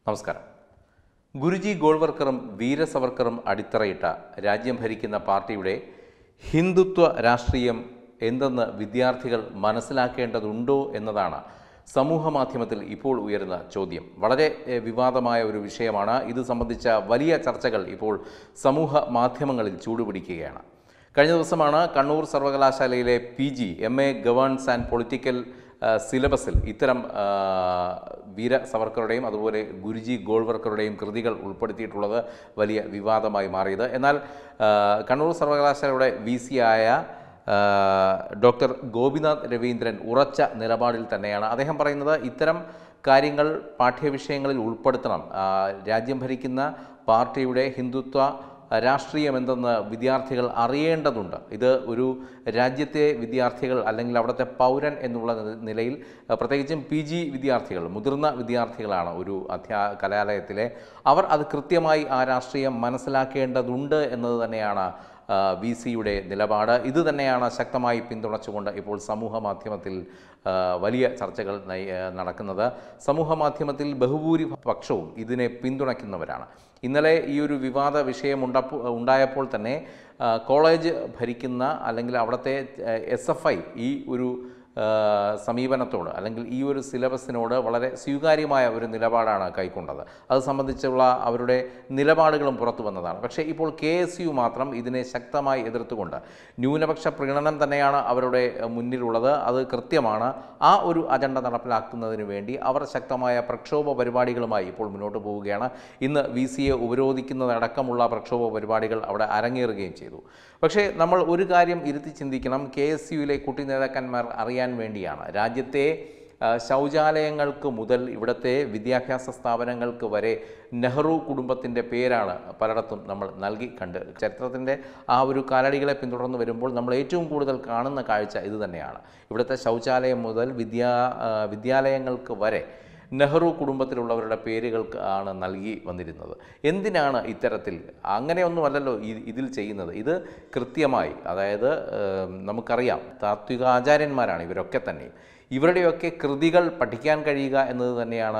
നമസ്കാരം ഗുരുജി ഗോൾവർക്കറും വീര സവർക്കറും അടിത്തറയിട്ട രാജ്യം ഭരിക്കുന്ന പാർട്ടിയുടെ ഹിന്ദുത്വ രാഷ്ട്രീയം എന്തെന്ന് വിദ്യാർത്ഥികൾ മനസ്സിലാക്കേണ്ടതുണ്ടോ എന്നതാണ് സമൂഹ മാധ്യമത്തിൽ ഇപ്പോൾ ഉയരുന്ന ചോദ്യം വളരെ എഹ്, വിവാദമായ ഒരു വിഷയമാണ് ഇത് സംബന്ധിച്ച വലിയ ചർച്ചകൾ ഇപ്പോൾ സമൂഹ മാധ്യമങ്ങളിൽ ചൂടുപിടിക്കുകയാണ് കഴിഞ്ഞ ദിവസമാണ് കണ്ണൂർ സർവകലാശാലയിലെ P G M A governance and political ആ, സിലബസിൽ ഇത്തരം ആ, വീര സവർക്കറുടെയും അതുപോലെ ഗുരുജി ഗോൾവർക്കറുടെയും കൃതികൾ ഉൾപ്പെടുത്തിയിട്ടുള്ളത് വലിയ വിവാദമായി മാറിയത് എന്നാൽ ആ, കണ്ണൂർ സർവകലാശാലയുടെ വി സി ആയ ആ, ഡോക്ടർ ഗോപിനാഥ് രവീന്ദ്രൻ ഉറച്ച നിലപാടിൽ തന്നെയാണ് അദ്ദേഹം പറയുന്നത് ഇത്തരം കാര്യങ്ങൾ പാഠ്യവിഷയങ്ങളിൽ ഉൾപ്പെടുത്തണം ആ, രാജ്യം ഭരിക്കുന്ന പാർട്ടിയുടെ ഹിന്ദുത്വ രാഷ്ട്രീയം എന്തെന്ന് വിദ്യാർത്ഥികൾ അറിയേണ്ടതുണ്ട് ഇത് ഒരു രാജ്യത്തെ വിദ്യാർത്ഥികൾ അല്ലെങ്കിൽ അവിടുത്തെ പൗരൻ എന്നുള്ള നി- നിലയിൽ അഹ് പ്രത്യേകിച്ചും പി ജി വിദ്യാർത്ഥികൾ മുതിർന്ന വിദ്യാർത്ഥികളാണ് ഒരു അധ്യാ കലാലയത്തിലെ അവർ അത് കൃത്യമായി ആ രാഷ്ട്രീയം മനസ്സിലാക്കേണ്ടതുണ്ട് എന്നത് തന്നെയാണ് വി സിയുടെ നിലപാട് ഇത് തന്നെയാണ് ശക്തമായി പിന്തുണച്ചുകൊണ്ട് ഇപ്പോൾ സമൂഹ മാധ്യമത്തിൽ ആ, വലിയ ചർച്ചകൾ നയി- ആ, നടക്കുന്നത് സമൂഹ മാധ്യമത്തിൽ ബഹുഭൂരിപക്ഷവും ഇതിനെ പിന്തുണയ്ക്കുന്നവരാണ് ഇന്നലെ ഈ ഒരു വിവാദ വിഷയം ഉണ്ടപ്പോ ഉണ്ടായപ്പോൾ തന്നെ ആ, കോളേജ് ഭരിക്കുന്ന അല്ലെങ്കിൽ അവിടുത്തെ എസ് എഫ് ഐ ഈ ഒരു ആ, സമീപനത്തോട് അല്ലെങ്കിൽ ഈ ഒരു സിലബസിനോട് വളരെ സ്വീകാര്യമായ ഒരു നിലപാടാണ് കൈക്കൊണ്ടത് അത് സംബന്ധിച്ചുള്ള അവരുടെ നിലപാടുകളും പുറത്തു വന്നതാണ് പക്ഷേ ഇപ്പോൾ കെ എസ് യു മാത്രം ഇതിനെ ശക്തമായി എതിർത്തുകൊണ്ട് ന്യൂനപക്ഷ പ്രീണനം തന്നെയാണ് അവരുടെ അഹ്, മുന്നിലുള്ളത് അത് കൃത്യമാണ് ആ ഒരു അജണ്ട നടപ്പിലാക്കുന്നതിന് വേണ്ടി അവർ ശക്തമായ പ്രക്ഷോഭ പരിപാടികളുമായി ഇപ്പോൾ മുന്നോട്ട് പോവുകയാണ് ഇന്ന് വി സിയെ ഉപരോധിക്കുന്നതടക്കമുള്ള പ്രക്ഷോഭ പരിപാടികൾ അവിടെ അരങ്ങേറുകയും ചെയ്തു പക്ഷേ നമ്മൾ ഒരു കാര്യം ഇരുത്തി ചിന്തിക്കണം കെ എസ് യുവിലെ കുട്ടി നേതാക്കന്മാർ അറിയാൻ വേണ്ടിയാണ് രാജ്യത്തെ ആ, ശൗചാലയങ്ങൾക്ക് മുതൽ ഇവിടുത്തെ വിദ്യാഭ്യാസ സ്ഥാപനങ്ങൾക്ക് വരെ നെഹ്റു കുടുംബത്തിൻ്റെ പേരാണ് പലയിടത്തും നമ്മൾ നൽകി കണ്ട് ചരിത്രത്തിൻ്റെ ആ ഒരു കാലടികളെ പിന്തുടർന്ന് വരുമ്പോൾ നമ്മൾ ഏറ്റവും കൂടുതൽ കാണുന്ന കാഴ്ച ഇത് തന്നെയാണ് ഇവിടുത്തെ ശൗചാലയം മുതൽ വിദ്യാ ആ, വിദ്യാലയങ്ങൾക്ക് വരെ നെഹ്റു കുടുംബത്തിലുള്ളവരുടെ പേരുകൾക്ക് ആണ് നൽകി വന്നിരുന്നത് എന്തിനാണ് ഇത്തരത്തിൽ അങ്ങനെയൊന്നുമല്ലല്ലോ ഇ- ഇതിൽ ചെയ്യുന്നത് ഇത് കൃത്യമായി അതായത് ഏം, നമുക്കറിയാം താത്വിക ആചാര്യന്മാരാണ് ഇവരൊക്കെ തന്നെ ഇവരുടെയൊക്കെ കൃതികൾ പഠിക്കാൻ കഴിയുക എന്നത് തന്നെയാണ്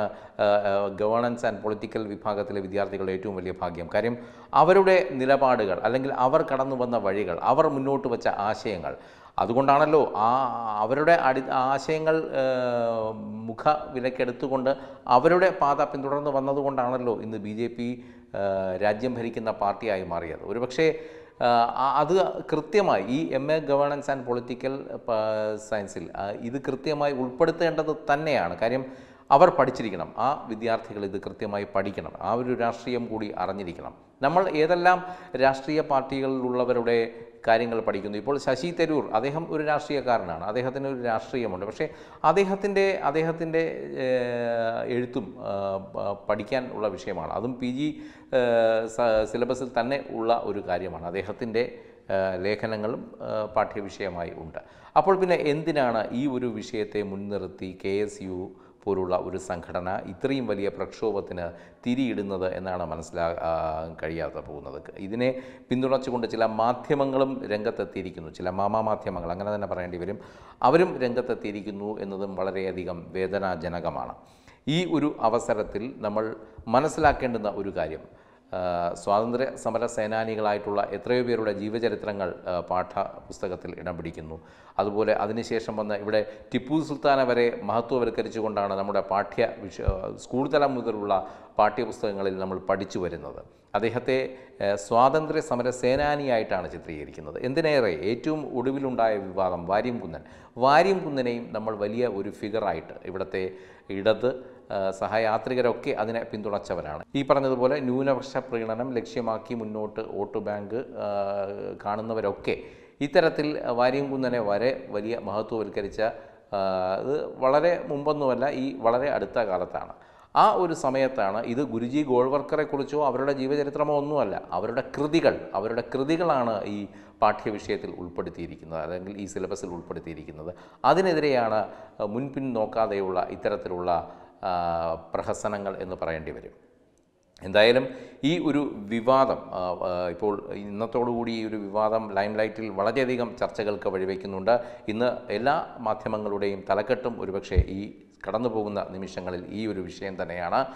ഗവേണൻസ് ആൻഡ് പൊളിറ്റിക്കൽ വിഭാഗത്തിലെ വിദ്യാർത്ഥികളുടെ ഏറ്റവും വലിയ ഭാഗ്യം കാര്യം അവരുടെ നിലപാടുകൾ അല്ലെങ്കിൽ അവർ കടന്നു വന്ന വഴികൾ അവർ മുന്നോട്ട് വെച്ച ആശയങ്ങൾ അതുകൊണ്ടാണല്ലോ ആ അവരുടെ അടി ആശയങ്ങൾ ഏഹ്, മുഖ വിലക്കെടുത്തുകൊണ്ട് അവരുടെ പാത പിന്തുടർന്ന് വന്നതുകൊണ്ടാണല്ലോ ഇന്ന് ബി ജെ പി രാജ്യം ഭരിക്കുന്ന പാർട്ടിയായി മാറിയത് ഒരുപക്ഷേ ആഹ്, ആ- അത് കൃത്യമായി ഈ M A governance and political സയൻസിൽ ആ, ഇത് കൃത്യമായി ഉൾപ്പെടുത്തേണ്ടത് തന്നെയാണ് കാര്യം അവർ പഠിച്ചിരിക്കണം ആ വിദ്യാർത്ഥികൾ ഇത് കൃത്യമായി പഠിക്കണം ആ ഒരു രാഷ്ട്രീയം കൂടി അറിഞ്ഞിരിക്കണം നമ്മൾ ഏതെല്ലാം രാഷ്ട്രീയ പാർട്ടികളിലുള്ളവരുടെ കാര്യങ്ങൾ പഠിക്കുന്നു ഇപ്പോൾ ശശി തരൂർ അദ്ദേഹം ഒരു രാഷ്ട്രീയക്കാരനാണ് അദ്ദേഹത്തിന് ഒരു രാഷ്ട്രീയമുണ്ട് പക്ഷേ അദ്ദേഹത്തിൻ്റെ അദ്ദേഹത്തിൻ്റെ ഏഹ്, എഴുത്തും ആ, പ- പഠിക്കാൻ ഉള്ള വിഷയമാണ് അതും പി ജി സിലബസിൽ തന്നെ ഉള്ള ഒരു കാര്യമാണ് അദ്ദേഹത്തിൻ്റെ ഏഹ്, ലേഖനങ്ങളും ഏഹ്, പാഠ്യവിഷയമായി ഉണ്ട് അപ്പോൾ പിന്നെ എന്തിനാണ് ഈ ഒരു വിഷയത്തെ മുൻനിർത്തി കെ എസ് യു പോലുള്ള ഒരു സംഘടന ഇത്രയും വലിയ പ്രക്ഷോഭത്തിന് തിരിയിടുന്നത് എന്നാണ് മനസ്സിലാകാൻ കഴിയാതെ പോകുന്നത് ഇതിനെ പിന്തുണച്ചുകൊണ്ട് ചില മാധ്യമങ്ങളും രംഗത്തെത്തിയിരിക്കുന്നു ചില മാമാ മാധ്യമങ്ങൾ അങ്ങനെ തന്നെ പറയേണ്ടി വരും അവരും രംഗത്തെത്തിയിരിക്കുന്നു എന്നതും വളരെയധികം വേദനാജനകമാണ് ഈ ഒരു അവസരത്തിൽ നമ്മൾ മനസ്സിലാക്കേണ്ടുന്ന ഒരു കാര്യം ആ, സ്വാതന്ത്ര്യ സമര സേനാനികളായിട്ടുള്ള എത്രയോ പേരുടെ ജീവചരിത്രങ്ങൾ ആ, പാഠപുസ്തകത്തിൽ ഇടം പിടിക്കുന്നു അതുപോലെ അതിനുശേഷം വന്ന ഇവിടെ ടിപ്പു സുൽത്താനെ വരെ മഹത്വവൽക്കരിച്ചുകൊണ്ടാണ് നമ്മുടെ പാഠ്യ വിഷ സ്കൂൾ തലം മുതലുള്ള പാഠ്യപുസ്തകങ്ങളിൽ നമ്മൾ പഠിച്ചു വരുന്നത് അദ്ദേഹത്തെ ഏഹ്, സ്വാതന്ത്ര്യ സമര സേനാനിയായിട്ടാണ് ചിത്രീകരിക്കുന്നത് എന്തിനേറെ ഏറ്റവും ഒടുവിലുണ്ടായ വിവാദം വാര്യം കുന്നൻ വാര്യം കുന്നനെയും നമ്മൾ വലിയ ഒരു ഫിഗറായിട്ട് ഇവിടുത്തെ ഇടത് ആ, സഹയാത്രികരൊക്കെ അതിനെ പിന്തുണച്ചവരാണ് ഈ പറഞ്ഞതുപോലെ ന്യൂനപക്ഷ പ്രീണനം ലക്ഷ്യമാക്കി മുന്നോട്ട് വോട്ട് ബാങ്ക് ആ, കാണുന്നവരൊക്കെ ഇത്തരത്തിൽ വാര്യം കുന്നനെ വരെ വലിയ മഹത്വവൽക്കരിച്ച ആ, ഇത് വളരെ മുമ്പൊന്നുമല്ല ഈ വളരെ അടുത്ത കാലത്താണ് ആ ഒരു സമയത്താണ് ഇത് ഗുരുജി ഗോൾവർക്കറെ കുറിച്ചോ അവരുടെ ജീവചരിത്രമോ ഒന്നുമല്ല അവരുടെ കൃതികൾ അവരുടെ കൃതികളാണ് ഈ പാഠ്യവിഷയത്തിൽ ഉൾപ്പെടുത്തിയിരിക്കുന്നത് അല്ലെങ്കിൽ ഈ സിലബസിൽ ഉൾപ്പെടുത്തിയിരിക്കുന്നത് അതിനെതിരെയാണ് മുൻപിൻ നോക്കാതെയുള്ള ഇത്തരത്തിലുള്ള ആ, പ്രഹസനങ്ങൾ എന്ന് പറയേണ്ടി വരും എന്തായാലും ഈ ഒരു വിവാദം ആ, ആ, ഇപ്പോൾ ഇന്നത്തോടുകൂടി ഈ ഒരു വിവാദം ലൈം ലൈറ്റിൽ വളരെയധികം ചർച്ചകൾക്ക് വഴിവെക്കുന്നുണ്ട് ഇന്ന് എല്ലാ മാധ്യമങ്ങളുടെയും തലക്കെട്ടും ഒരുപക്ഷെ ഈ കടന്നു പോകുന്ന നിമിഷങ്ങളിൽ ഈ ഒരു വിഷയം തന്നെയാണ്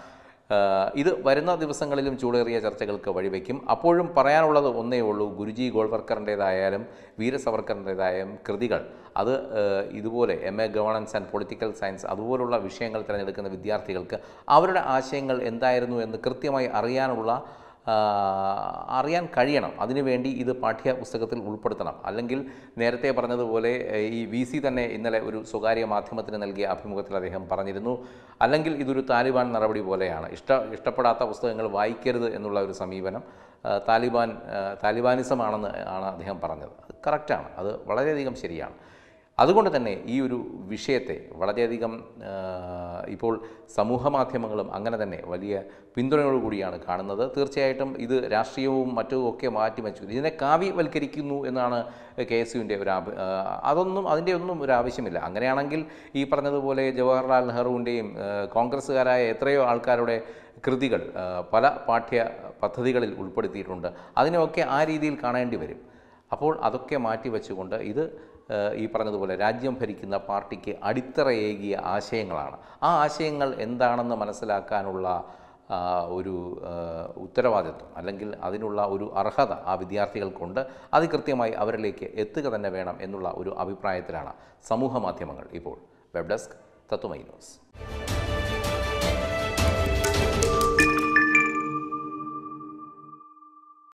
ആഹ് ഇത് വരുന്ന ദിവസങ്ങളിലും ചൂടേറിയ ചർച്ചകൾക്ക് വഴിവെക്കും അപ്പോഴും പറയാനുള്ളത് ഒന്നേ ഉള്ളൂ ഗുരുജി ഗോൾവർക്കറിൻ്റേതായാലും വീര സവർക്കറിൻ്റേതായാലും കൃതികൾ അത് ആഹ് ഇതുപോലെ M A governance and political science അതുപോലുള്ള വിഷയങ്ങൾ തിരഞ്ഞെടുക്കുന്ന വിദ്യാർത്ഥികൾക്ക് അവരുടെ ആശയങ്ങൾ എന്തായിരുന്നു എന്ന് കൃത്യമായി അറിയാനുള്ള ആ, അറിയാൻ കഴിയണം അതിനുവേണ്ടി ഇത് പാഠ്യപുസ്തകത്തിൽ ഉൾപ്പെടുത്തണം അല്ലെങ്കിൽ നേരത്തെ പറഞ്ഞതുപോലെ ഏഹ്, ഈ വി സി തന്നെ ഇന്നലെ ഒരു സ്വകാര്യ മാധ്യമത്തിന് നൽകിയ അഭിമുഖത്തിൽ അദ്ദേഹം പറഞ്ഞിരുന്നു അല്ലെങ്കിൽ ഇതൊരു താലിബാൻ നടപടി പോലെയാണ് ഇഷ്ട ഇഷ്ടപ്പെടാത്ത പുസ്തകങ്ങൾ വായിക്കരുത് എന്നുള്ള ഒരു സമീപനം ആ, താലിബാൻ ആ, താലിബാനിസമാണെന്ന് ആണ് അദ്ദേഹം പറഞ്ഞത് അത് കറക്റ്റാണ് അത് വളരെയധികം ശരിയാണ് അതുകൊണ്ട് തന്നെ ഈ ഒരു വിഷയത്തെ വളരെയധികം ആ, ഇപ്പോൾ സമൂഹ മാധ്യമങ്ങളും അങ്ങനെ തന്നെ വലിയ പിന്തുണയോടുകൂടിയാണ് കാണുന്നത് തീർച്ചയായിട്ടും ഇത് രാഷ്ട്രീയവും മറ്റും ഒക്കെ മാറ്റിവെച്ചു ഇതിനെ കാവ്യവൽക്കരിക്കുന്നു എന്നാണ് കെ എസ് യുവിൻ്റെ ഒരു ആഭ- ആ, അതൊന്നും അതിൻ്റെ ഒന്നും ഒരു ആവശ്യമില്ല അങ്ങനെയാണെങ്കിൽ ഈ പറഞ്ഞതുപോലെ ജവഹർലാൽ നെഹ്റുവിൻ്റെയും കോൺഗ്രസ്സുകാരായ എത്രയോ ആൾക്കാരുടെ കൃതികൾ ആ, പല പാഠ്യ പദ്ധതികളിൽ ഉൾപ്പെടുത്തിയിട്ടുണ്ട് അതിനെയൊക്കെ ആ രീതിയിൽ കാണേണ്ടി വരും അപ്പോൾ അതൊക്കെ മാറ്റിവെച്ചുകൊണ്ട് ഇത് ഏഹ്, ഈ പറഞ്ഞതുപോലെ രാജ്യം ഭരിക്കുന്ന പാർട്ടിക്ക് അടിത്തറയേകിയ ആശയങ്ങളാണ് ആ ആശയങ്ങൾ എന്താണെന്ന് മനസ്സിലാക്കാനുള്ള ആ, ഒരു ഏഹ്, ഉത്തരവാദിത്വം അല്ലെങ്കിൽ അതിനുള്ള ഒരു അർഹത ആ വിദ്യാർത്ഥികൾക്കുണ്ട് അത് കൃത്യമായി അവരിലേക്ക് എത്തുക തന്നെ വേണം എന്നുള്ള ഒരു അഭിപ്രായത്തിലാണ് സമൂഹ മാധ്യമങ്ങൾ ഇപ്പോൾ വെബ് ഡെസ്ക് തത്വമൈ ന്യൂസ്